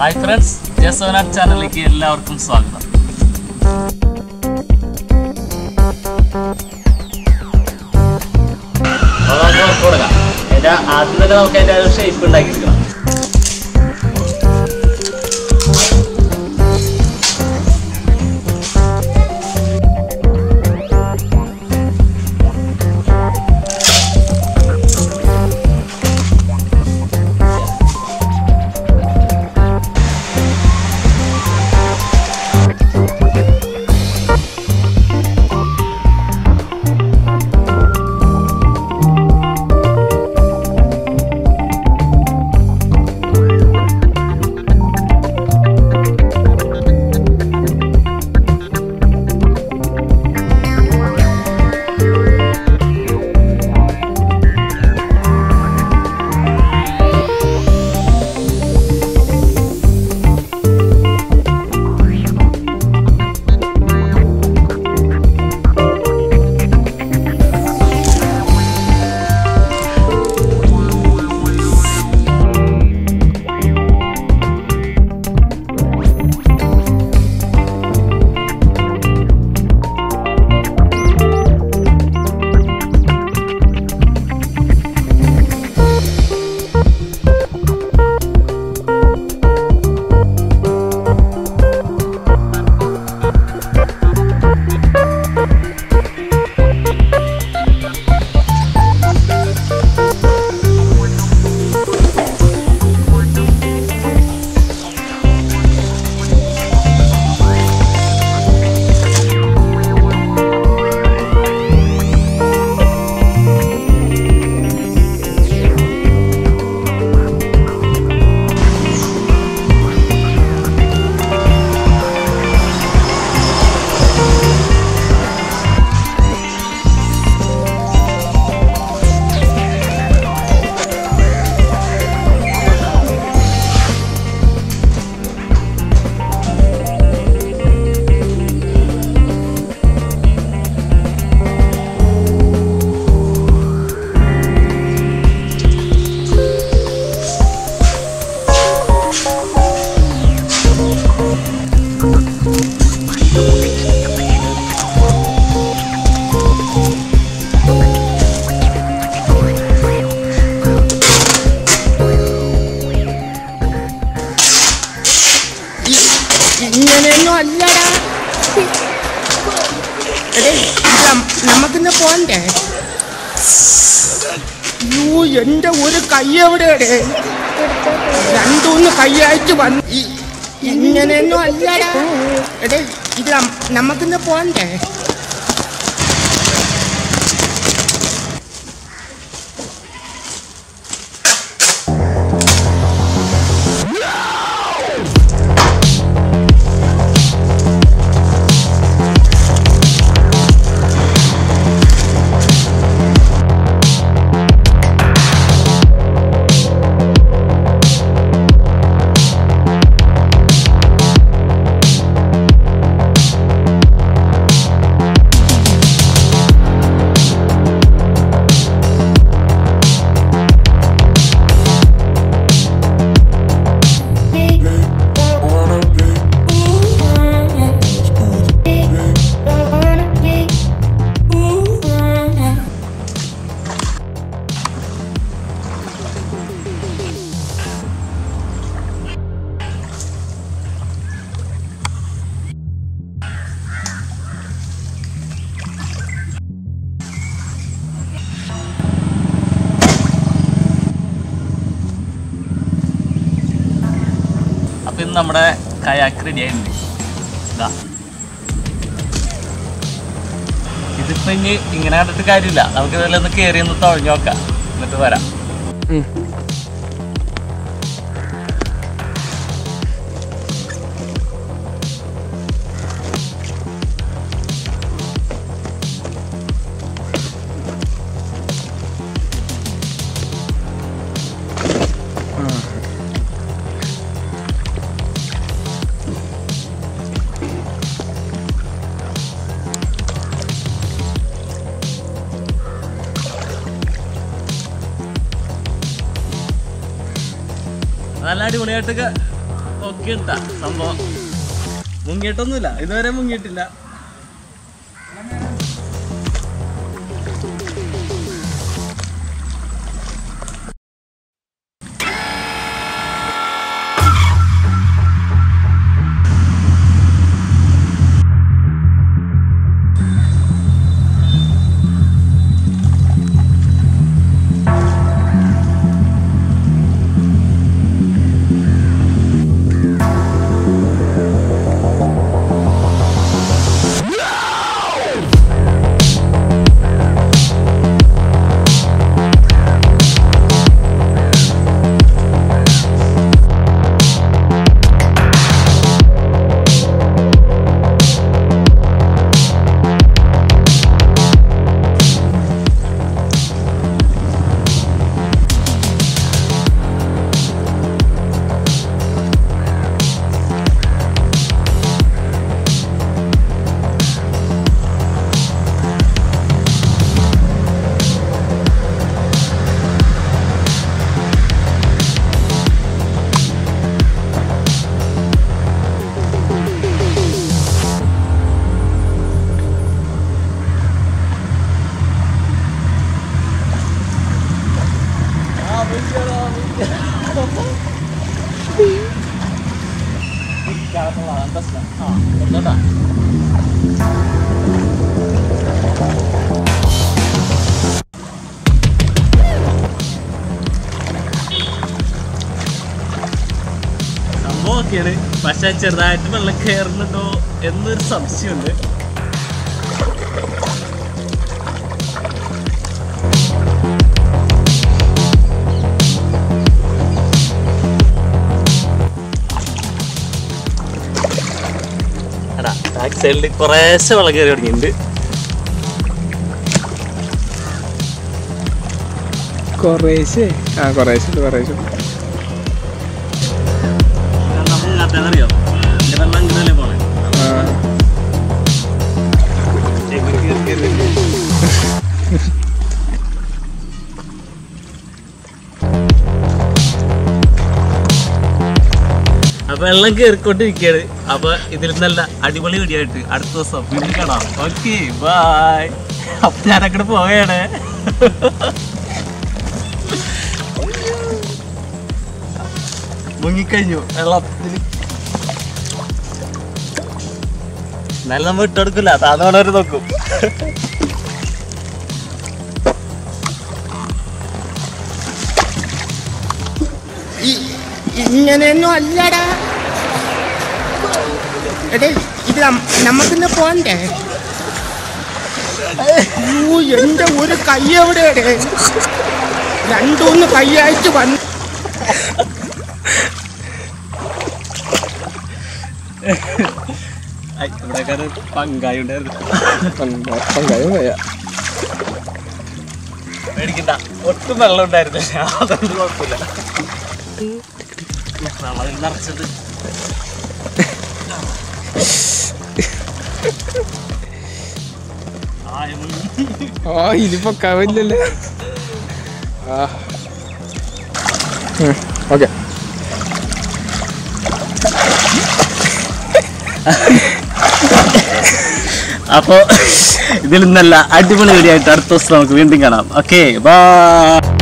Hi friends ജസോനാട് ചാനലിലേക്ക് എല്ലാവർക്കും സ്വാഗതം ആദ്യം തന്നെ നമുക്ക് അതിന്റെ ഒരു ഷേപ്പ് ഉണ്ടാക്കിയെടുക്കണം ഇങ്ങനെയൊന്നും അല്ലടാ എടേ നമുക്കിന്ന് പോണ്ടേ യോ എന്റെ ഒരു കൈ എവിടെയാടേ രണ്ടൂന്ന് കൈയായിട്ട് വന്ന് ഈ- ഇങ്ങനെയൊന്നും അല്ലടാ എടേ ഇത് നം- നമുക്കിന്ന് പോണ്ടേ അപ്പൊ ഇന്ന് നമ്മുടെ കയാക്ക് റെഡി ആയിട്ടുണ്ട് ഇതാ ഇതിപ്പോ ഇനി ഇങ്ങനെ കണ്ടിട്ട് കാര്യമില്ല നമുക്ക് ഇതിൽ ഒന്ന് കയറി ഒന്ന് തുഴഞ്ഞു നോക്കാം എന്നിട്ട് വരാം നല്ല അടിപൊളിയായിട്ടൊക്കെ ഓക്കെ ഉണ്ടാ സംഭവം മുങ്ങിയിട്ടൊന്നുമില്ല ഇതുവരെ മുങ്ങിയിട്ടില്ല സംഭവം ഒക്കെയാണ് പക്ഷെ ചെറുതായിട്ട് വെള്ളം കയറുന്നുണ്ടോ എന്നൊരു സംശയമുണ്ട് എടാ ബാക്ക് സൈഡിൽ കുറേശ്ശെ വെള്ളം കയറി തുടങ്ങിയിട്ടുണ്ട് കുറേശ്ശേ ആ കുറേശ്ശെ കുറേശ്ശെ നമുക്ക് അറിയോ ഇതിന്റെ വെള്ളം ഇങ്ങനെയല്ലേ പോണേ ആ അപ്പൊ വെള്ളം കയറിക്കൊണ്ടിരിക്കുകയാണ് അപ്പൊ ഇതിൽ നല്ല അടിപൊളി വീഡിയോ ആയിട്ട് അടുത്ത ദിവസം വീണ്ടും കാണാം ഓക്കെ ബൈ അപ്പൊ ഞാൻ അങ്ങോട്ട് പോവുകയാണ് മുങ്ങിക്കഴിഞ്ഞു വെള്ളത്തിൽ നല്ല നമ്മൾ ഇട്ടെടുക്കില്ല താന്നോണവര് നോക്കും ഇ- ഇങ്ങനെയൊന്നും അല്ലടാ എടേ ഇത് നം- നമുക്കിന്ന് പോണ്ടേ അയ്യോ എന്റെ ഒരു കൈ എവിടെയാടേ രണ്ടൂന്ന് കൈയായിട്ട് വന്ന് ഇവിടെ പങ്കായി ഉണ്ടായിരുന്നു പങ്കായം വയ്യ മേടിക്കണ്ട ഒട്ടും വെള്ളം ഉണ്ടായിരുന്നില്ല അതുകൊണ്ട് കുഴപ്പമില്ല നമ്മളതിൽ നിറച്ചത് ആയം. ആ ഇതിപ്പോ കവില്ലല്ലേ ആ ഓക്കെ അപ്പോ ഇതിൽ നിന്നല്ല അടിപൊളി വീഡിയോ ആയിട്ട് അടുത്ത ദിവസം നമുക്ക് വീണ്ടും കാണാം ഓക്കെ ബാ